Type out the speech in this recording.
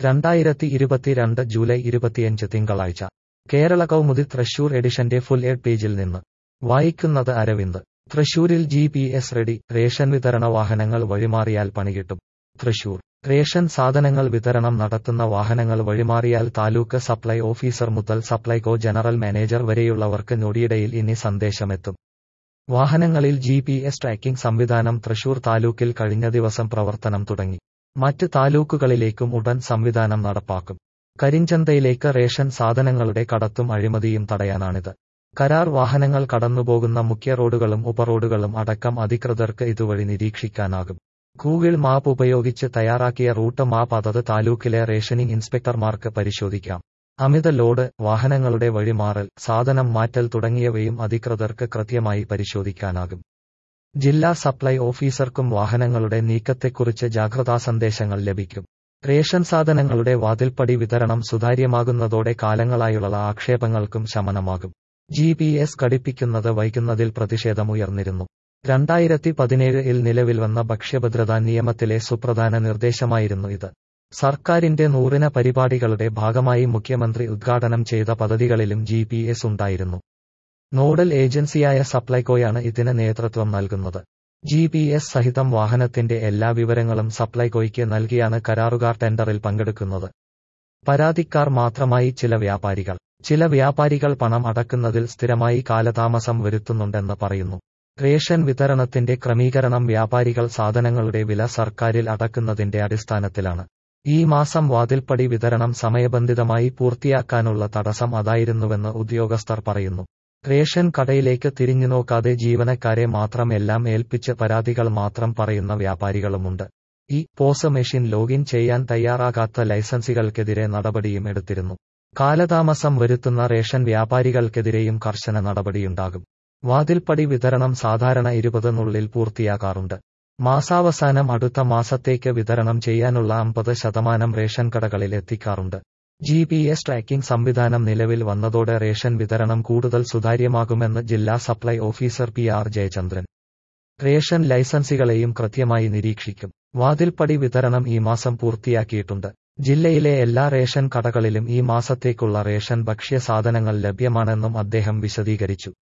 രണ്ടായിരത്തി ഇരുപത്തിരണ്ട് ജൂലൈ ഇരുപത്തിയഞ്ച് തിങ്കളാഴ്ച കേരള കൗമുദി തൃശൂർ എഡിഷന്റെ ഫുൾ എഡ് പേജിൽ നിന്ന് വായിക്കുന്നത് അരവിന്ദ് തൃശൂരിൽ G P S ready ration വിതരണ വാഹനങ്ങൾ വഴിമാറിയാൽ പണികിട്ടും തൃശൂർ റേഷൻ സാധനങ്ങൾ വിതരണം നടത്തുന്ന വാഹനങ്ങൾ വഴിമാറിയാൽ താലൂക്ക് സപ്ലൈ ഓഫീസർ മുതൽ സപ്ലൈകോ ജനറൽ മാനേജർ വരെയുള്ളവർക്ക് ഞൊടിയിടയിൽ ഇനി സന്ദേശമെത്തും വാഹനങ്ങളിൽ ജി പി എസ് ട്രാക്കിംഗ് സംവിധാനം തൃശൂർ താലൂക്കിൽ കഴിഞ്ഞ ദിവസം പ്രവർത്തനം തുടങ്ങി മറ്റ് താലൂക്കുകളിലേക്കും ഉടൻ സംവിധാനം നടപ്പാക്കും കരിഞ്ചന്തയിലേക്ക് റേഷൻ സാധനങ്ങളുടെ കടത്തും അഴിമതിയും തടയാനാണിത് കരാർ വാഹനങ്ങൾ കടന്നുപോകുന്ന മുഖ്യ റോഡുകളും ഉപറോഡുകളും അടക്കം അധികൃതർക്ക് ഇതുവഴി നിരീക്ഷിക്കാനാകും ഗൂഗിൾ മാപ്പ് ഉപയോഗിച്ച് തയ്യാറാക്കിയ റൂട്ട് മാപ്പ് അതത് താലൂക്കിലെ റേഷനിംഗ് ഇൻസ്പെക്ടർമാർക്ക് പരിശോധിക്കാം അമിത ലോഡ് വാഹനങ്ങളുടെ വഴിമാറൽ സാധനം മാറ്റൽ തുടങ്ങിയവയും അധികൃതർക്ക് കൃത്യമായി പരിശോധിക്കാനാകും ജില്ലാ സപ്ലൈ ഓഫീസർക്കും വാഹനങ്ങളുടെ നീക്കത്തെക്കുറിച്ച് ജാഗ്രതാ സന്ദേശങ്ങൾ ലഭിക്കും റേഷൻ സാധനങ്ങളുടെ വാതിൽപ്പടി വിതരണം സുതാര്യമാകുന്നതോടെ കാലങ്ങളായുള്ള ആക്ഷേപങ്ങൾക്കും ശമനമാകും ജി പി എസ് ഘടിപ്പിക്കുന്നത് വൈകുന്നതിൽ പ്രതിഷേധമുയർന്നിരുന്നു രണ്ടായിരത്തി പതിനേഴിൽ നിലവിൽ വന്ന ഭക്ഷ്യഭദ്രതാ നിയമത്തിലെ സുപ്രധാന നിർദ്ദേശമായിരുന്നു ഇത് സർക്കാരിന്റെ നൂറിന പരിപാടികളുടെ ഭാഗമായി മുഖ്യമന്ത്രി ഉദ്ഘാടനം ചെയ്ത പദ്ധതികളിലും ജി പി എസ് ഉണ്ടായിരുന്നു നോഡൽ ഏജൻസിയായ സപ്ലൈകോയാണ് ഇതിന് നേതൃത്വം നൽകുന്നത് ജി പി എസ് സഹിതം വാഹനത്തിന്റെ എല്ലാ വിവരങ്ങളും സപ്ലൈകോയ്ക്ക് നൽകിയാണ് കരാറുകാർ ടെൻഡറിൽ പങ്കെടുക്കുന്നത് പരാതിക്കാർ മാത്രമായി ചില വ്യാപാരികൾ ചില വ്യാപാരികൾ പണം അടക്കുന്നതിൽ സ്ഥിരമായി കാലതാമസം വരുത്തുന്നുണ്ടെന്ന് പറയുന്നു റേഷൻ വിതരണത്തിന്റെ ക്രമീകരണം വ്യാപാരികൾ സാധനങ്ങളുടെ വില സർക്കാരിൽ അടക്കുന്നതിന്റെ അടിസ്ഥാനത്തിലാണ് ഈ മാസം വാതിൽപ്പടി വിതരണം സമയബന്ധിതമായി പൂർത്തിയാക്കാനുള്ള തടസ്സം അതായിരുന്നുവെന്ന് ഉദ്യോഗസ്ഥർ പറയുന്നു റേഷൻ കടയിലേക്ക് തിരിഞ്ഞുനോക്കാതെ ജീവനക്കാരെ മാത്രം എല്ലാം ഏൽപ്പിച്ച് പരാതികൾ മാത്രം പറയുന്ന വ്യാപാരികളുമുണ്ട് ഈ പോസ് മെഷീൻ ലോഗിൻ ചെയ്യാൻ തയ്യാറാകാത്ത ലൈസൻസികൾക്കെതിരെ നടപടിയും എടുത്തിരുന്നു കാലതാമസം വരുത്തുന്ന റേഷൻ വ്യാപാരികൾക്കെതിരെയും കർശന നടപടിയുണ്ടാകും വാതിൽപ്പടി വിതരണം സാധാരണ ഇരുപതിനുള്ളിൽ പൂർത്തിയാകാറുണ്ട് മാസാവസാനം അടുത്ത മാസത്തേക്ക് വിതരണം ചെയ്യാനുള്ള അമ്പത് ശതമാനം റേഷൻ കടകളിൽ എത്തിക്കാറുണ്ട് ജി പി എസ് ട്രാക്കിംഗ് സംവിധാനം നിലവിൽ വന്നതോടെ റേഷൻ വിതരണം കൂടുതൽ സുതാര്യമാകുമെന്ന് ജില്ലാ supply officer P R Jayachandran ration ലൈസൻസികളെയും കൃത്യമായി നിരീക്ഷിക്കും വാതിൽപ്പടി വിതരണം ഈ മാസം പൂർത്തിയാക്കിയിട്ടുണ്ട് ജില്ലയിലെ എല്ലാ റേഷൻ കടകളിലും ഈ മാസത്തേക്കുള്ള റേഷൻ ഭക്ഷ്യ സാധനങ്ങൾ ലഭ്യമാണെന്നും അദ്ദേഹം വിശദീകരിച്ചു